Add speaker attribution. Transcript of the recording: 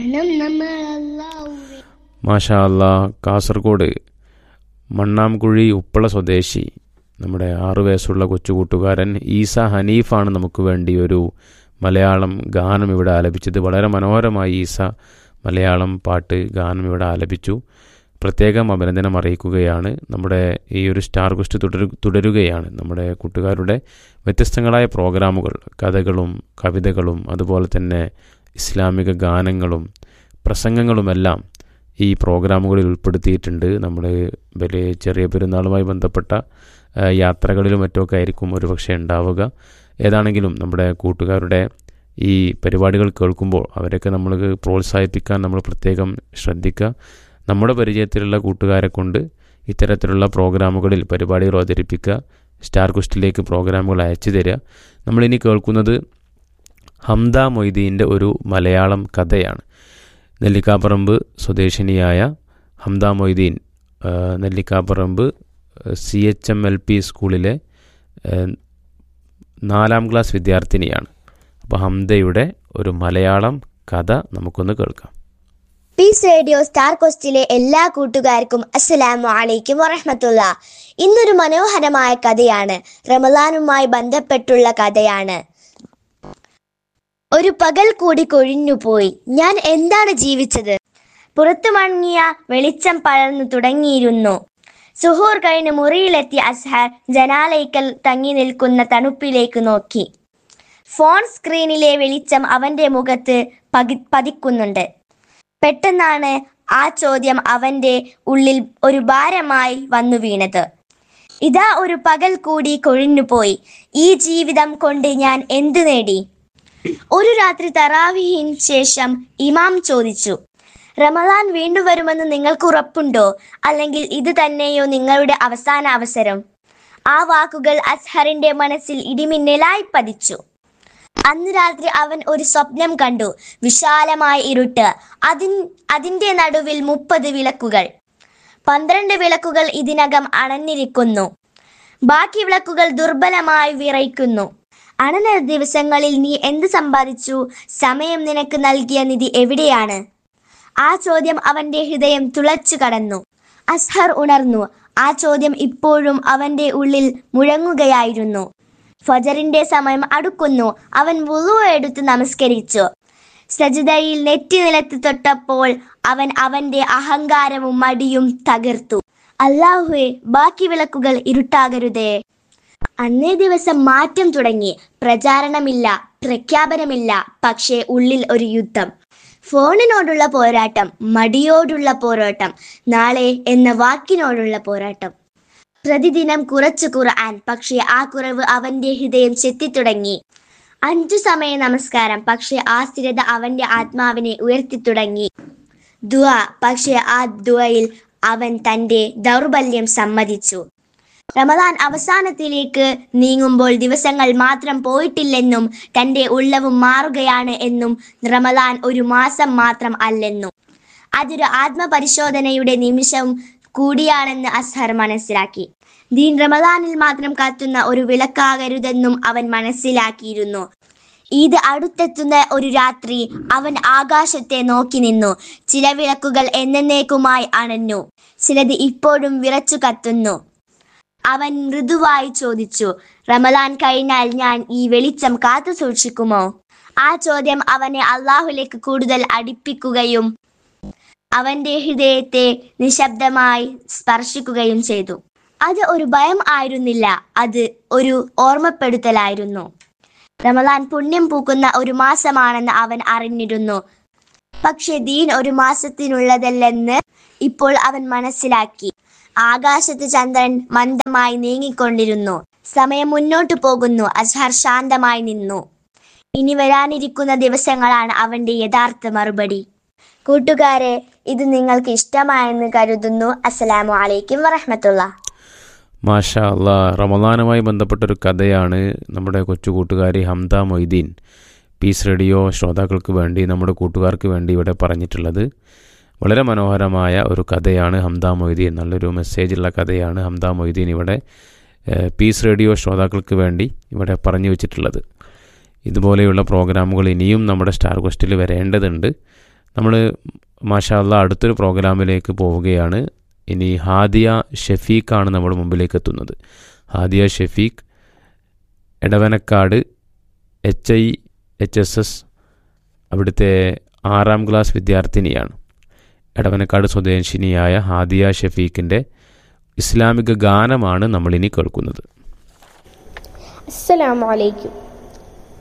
Speaker 1: മരണം നമ്മൾ അല്ലാഹുവേ
Speaker 2: മാഷാ അല്ലാ കാസർഗോഡ് മണ്ണാംകുഴി ഉപ്പള സ്വദേശി നമ്മുടെ ആറു വയസ്സുള്ള കൊച്ചു കൂട്ടുകാരൻ ഈസ ഹനീഫാണ് നമുക്ക് വേണ്ടി ഒരു മലയാളം ഗാനം ഇവിടെ ആലപിച്ചത് വളരെ മനോഹരമായി ഈസ മലയാളം പാട്ട് ഗാനം ഇവിടെ ആലപിച്ചു പ്രത്യേകം അഭിനന്ദനം അറിയിക്കുകയാണ് നമ്മുടെ ഈ ഒരു സ്റ്റാർ ഗുസ്റ്റ് തുടരു തുടരുകയാണ് നമ്മുടെ കൂട്ടുകാരുടെ വ്യത്യസ്തങ്ങളായ പ്രോഗ്രാമുകൾ കഥകളും കവിതകളും അതുപോലെ തന്നെ ഇസ്ലാമിക ഗാനങ്ങളും പ്രസംഗങ്ങളുമെല്ലാം ഈ പ്രോഗ്രാമുകളിൽ ഉൾപ്പെടുത്തിയിട്ടുണ്ട് നമ്മൾ വലിയ ചെറിയ പെരുന്നാളുമായി ബന്ധപ്പെട്ട ആ, യാത്രകളിലും മറ്റുമൊക്കെ ആയിരിക്കും ഒരുപക്ഷെ ഉണ്ടാവുക ഏതാണെങ്കിലും നമ്മുടെ കൂട്ടുകാരുടെ ഈ പരിപാടികൾ കേൾക്കുമ്പോൾ അവരൊക്കെ നമ്മൾ പ്രോത്സാഹിപ്പിക്കാൻ നമ്മൾ പ്രത്യേകം ശ്രദ്ധിക്കുക നമ്മുടെ പരിചയത്തിലുള്ള കൂട്ടുകാരെ കൊണ്ട് ഇത്തരത്തിലുള്ള പ്രോഗ്രാമുകളിൽ പരിപാടികൾ അവതരിപ്പിക്കുക സ്റ്റാർ കുസ്റ്റിലേക്ക് പ്രോഗ്രാമുകൾ അയച്ചു തരിക നമ്മളിനി കേൾക്കുന്നത് ഹംദ മൊയ്തീൻ്റെ ഒരു മലയാളം കഥയാണ് നെല്ലിക്കാപ്പറമ്പ് സ്വദേശിനിയായ ഹംദ മൊയ്തീൻ ആ, Nellikkaparamba C H M L P സ്കൂളിലെ ആ, നാലാം ക്ലാസ് വിദ്യാർത്ഥിനിയാണ് അപ്പോൾ ഹംദയുടെ ഒരു മലയാളം കഥ നമുക്കൊന്ന് കേൾക്കാം
Speaker 3: പീസ് റേഡിയോ സ്റ്റാർ കോസ്റ്റിലെ എല്ലാ കൂട്ടുകാർക്കും അസ്സലാമു അലൈക്കും വറഹമത്തുള്ള ഇന്നൊരു മനോഹരമായ കഥയാണ് റമദാനുമായി ബന്ധപ്പെട്ടുള്ള കഥയാണ് ഒരു പകൽ കൂടി കൊഴിഞ്ഞുപോയി ഞാൻ എന്താണ് ജീവിച്ചത് പുറത്തു മങ്ങിയ വെളിച്ചം പടർന്നു തുടങ്ങിയിരുന്നു സുഹൂർ കഴിഞ്ഞ് മുറിയിലെത്തിയ അസ്ഹർ ജനാലയ്ക്കൽ തങ്ങി നിൽക്കുന്ന തണുപ്പിലേക്ക് നോക്കി ഫോൺ സ്ക്രീനിലെ വെളിച്ചം അവന്റെ മുഖത്ത് പകി പതിക്കുന്നുണ്ട് പെട്ടെന്നാണ് ആ ചോദ്യം അവന്റെ ഉള്ളിൽ ഒരു ഭാരമായി വന്നു വീണത് ഇതാ ഒരു പകൽ കൂടി കൊഴിഞ്ഞുപോയി ഈ ജീവിതം കൊണ്ട് ഞാൻ എന്തു നേടി ഒരു രാത്രി തറാവിഹിന് ശേഷം ഇമാം ചോദിച്ചു റമദാൻ വീണ്ടും വരുമെന്ന് നിങ്ങൾക്ക് ഉറപ്പുണ്ടോ അല്ലെങ്കിൽ ഇത് തന്നെയോ നിങ്ങളുടെ അവസാന അവസരം ആ വാക്കുകൾ അസ്ഹറിന്റെ മനസ്സിൽ ഇടിമിന്നലായി പതിച്ചു അന്ന് രാത്രി അവൻ ഒരു സ്വപ്നം കണ്ടു വിശാലമായ ഇരുട്ട് അതിൻ അതിന്റെ നടുവിൽ മുപ്പത് വിളക്കുകൾ പന്ത്രണ്ട് വിളക്കുകൾ ഇതിനകം അണഞ്ഞിരിക്കുന്നു ബാക്കി വിളക്കുകൾ ദുർബലമായി വിറയ്ക്കുന്നു അണന ദിവസങ്ങളിൽ നീ എന്ത് സമ്പാദിച്ചു സമയം നിനക്ക് നൽകിയ നിധി എവിടെയാണ് ആ ചോദ്യം അവന്റെ ഹൃദയം തുളച്ചു കടന്നു അസ്ഹർ ഉണർന്നു ആ ചോദ്യം ഇപ്പോഴും അവന്റെ ഉള്ളിൽ മുഴങ്ങുകയായിരുന്നു ഫജറിന്റെ സമയം അടുക്കുന്നു അവൻ വുളു എടുത്ത് നമസ്കരിച്ചു സജിതയിൽ നെറ്റി നിലത്ത് തൊട്ടപ്പോൾ അവൻ അവന്റെ അഹങ്കാരവും മടിയും തകർത്തു അല്ലാഹുവെ ബാക്കി വിളക്കുകൾ ഇരുട്ടാകരുതേ അന്നേ ദിവസം മാറ്റം തുടങ്ങി പ്രചാരണമില്ല പ്രഖ്യാപനമില്ല പക്ഷേ ഉള്ളിൽ ഒരു യുദ്ധം ഫോണിനോടുള്ള പോരാട്ടം മടിയോടുള്ള പോരാട്ടം നാളെ എന്ന വാക്കിനോടുള്ള പോരാട്ടം പ്രതിദിനം കുറച്ചു ഖുർആൻ പക്ഷേ ആ കുറവ് അവന്റെ ഹൃദയം ചെത്തിത്തുടങ്ങി അഞ്ചു സമയ നമസ്കാരം പക്ഷേ ആ സ്ഥിരത അവന്റെ ആത്മാവിനെ ഉയർത്തി തുടങ്ങി ദുആ പക്ഷേ ആ ദുആയിൽ അവൻ തന്റെ ദൗർബല്യം സമ്മതിച്ചു റമദാൻ അവസാനത്തിലേക്ക് നീങ്ങുമ്പോൾ ദിവസങ്ങൾ മാത്രം പോയിട്ടില്ലെന്നും തന്റെ ഉള്ളവും മാറുകയാണ് എന്നും റമദാൻ ഒരു മാസം മാത്രം അല്ലെന്നും അതൊരു ആത്മപരിശോധനയുടെ നിമിഷം കൂടിയാണെന്ന് അസ്ഹർ മനസ്സിലാക്കി ദീൻ റമദാനിൽ മാത്രം കത്തുന്ന ഒരു വിളക്കാകരുതെന്നും അവൻ മനസ്സിലാക്കിയിരുന്നു ഇത് അടുത്തെത്തുന്ന ഒരു രാത്രി അവൻ ആകാശത്തെ നോക്കി നിന്നു ചില വിളക്കുകൾ എന്നേക്കുമായി അണഞ്ഞു ചിലത് ഇപ്പോഴും വിറച്ചു കത്തുന്നു അവൻ മൃദുവായി ചോദിച്ചു റമദാൻ കഴിഞ്ഞാൽ ഞാൻ ഈ വെളിച്ചം കാത്തു സൂക്ഷിക്കുമോ ആ ചോദ്യം അവനെ അള്ളാഹുലേക്ക് കൂടുതൽ അടുപ്പിക്കുകയും അവന്റെ ഹൃദയത്തെ നിശബ്ദമായി സ്പർശിക്കുകയും ചെയ്തു അത് ഒരു ഭയം ആയിരുന്നില്ല അത് ഒരു ഓർമ്മപ്പെടുത്തലായിരുന്നു റമദാൻ പുണ്യം പൂക്കുന്ന ഒരു മാസമാണെന്ന് അവൻ അറിഞ്ഞിരുന്നു പക്ഷെ ദീൻ ഒരു മാസത്തിനുള്ളതല്ലെന്ന് ഇപ്പോൾ അവൻ മനസ്സിലാക്കി ആകാശത്ത് ചന്ദ്രൻ മന്ദമായി നീങ്ങിക്കൊണ്ടിരുന്നു സമയം മുന്നോട്ടു പോകുന്നു അസ്ഹർ ശാന്തമായി നിന്നു ഇനി വരാനിരിക്കുന്ന ദിവസങ്ങളാണ് അവന്റെ യഥാർത്ഥ മറുപടി കൂട്ടുകാരെ ഇത് നിങ്ങൾക്ക് ഇഷ്ടമായെന്ന് കരുതുന്നു അസ്സലാമു അലൈക്കും വറഹമത്തുള്ള
Speaker 2: മാഷാ അല്ലാ റമദാനുമായി ബന്ധപ്പെട്ടൊരു കഥയാണ് നമ്മുടെ കൊച്ചു കൂട്ടുകാരി ഹംദ മൊയ്തീൻ പീസ് റേഡിയോ ശ്രോതാക്കൾക്ക് വേണ്ടി നമ്മുടെ കൂട്ടുകാർക്ക് വേണ്ടി ഇവിടെ പറഞ്ഞിട്ടുള്ളത് വളരെ മനോഹരമായ ഒരു കഥയാണ് ഹംദ മൊയ്തീൻ നല്ലൊരു മെസ്സേജുള്ള കഥയാണ് ഹംദ മൊയ്തീൻ ഇവിടെ ഏഹ്, പീസ് റേഡിയോ ശ്രോതാക്കൾക്ക് വേണ്ടി ഇവിടെ പറഞ്ഞു വെച്ചിട്ടുള്ളത് ഇതുപോലെയുള്ള പ്രോഗ്രാമുകൾ ഇനിയും നമ്മുടെ സ്റ്റാർ ക്വസ്റ്റിൽ വരേണ്ടതുണ്ട് നമ്മൾ മാഷാല്ല അടുത്തൊരു പ്രോഗ്രാമിലേക്ക് പോവുകയാണ് ഇനി ഹാദിയ ഷെഫീഖാണ് നമ്മുടെ മുമ്പിലേക്ക് എത്തുന്നത് Hadiya Shefeeq Edavanakkad H I H S S അവിടുത്തെ ആറാം ക്ലാസ് വിദ്യാർത്ഥിനിയാണ് എടവനക്കാട് സ്വദേശിനിയായ ഹാദിയ ഷെഫീഖിൻ്റെ ഇസ്ലാമിക ഗാനമാണ് നമ്മളിനി കേൾക്കുന്നത്
Speaker 1: السلام عليكم